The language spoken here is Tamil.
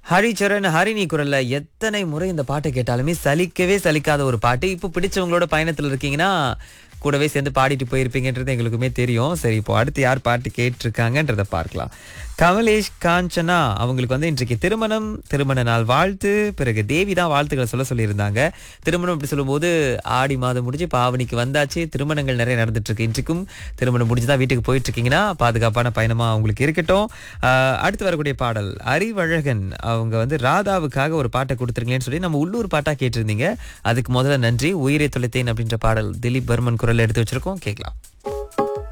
ஹரிச்சரண் ஹரிணி குரல்ல எத்தனை முறை இந்த பாட்டை கேட்டாலுமே சலிக்கவே சலிக்காத ஒரு பாட்டு இப்போ பிடிச்சவங்களோட பயணத்துல இருக்கீங்கன்னா கூடவே சேர்ந்து பாடிட்டு போயிருப்பீங்கன்றது எங்களுக்குமே தெரியும் சரி இப்போ அடுத்து யார் பாட்டு கேட்டிருக்காங்கன்றத பார்க்கலாம் கமலேஷ் காஞ்சனா அவங்களுக்கு வந்து இன்றைக்கு திருமணம் திருமண நாள் வாழ்த்து பிறகு தேவி தான் வாழ்த்துக்களை சொல்ல சொல்லியிருந்தாங்க திருமணம் அப்படி சொல்லும்போது ஆடி மாதம் முடிஞ்சு பாவனிக்கு வந்தாச்சு திருமணங்கள் நிறைய நடந்துட்டு இருக்கு இன்றைக்கும் திருமணம் முடிஞ்சு தான் வீட்டுக்கு போயிட்டு இருக்கீங்கன்னா பாதுகாப்பான பயணமா உங்களுக்கு இருக்கட்டும் ஆஹ் அடுத்து வரக்கூடிய பாடல் அறிவழகன் அவங்க வந்து ராதாவுக்காக ஒரு பாட்டை கொடுத்துருங்களேன்னு சொல்லி நம்ம உள்ளூர் பாட்டா கேட்டிருந்தீங்க அதுக்கு முதல்ல நன்றி உயிரை தொலைத்தேன் அப்படின்ற பாடல் திலீப் பர்மன் குரல் எடுத்து வச்சிருக்கோம் கேட்கலாம்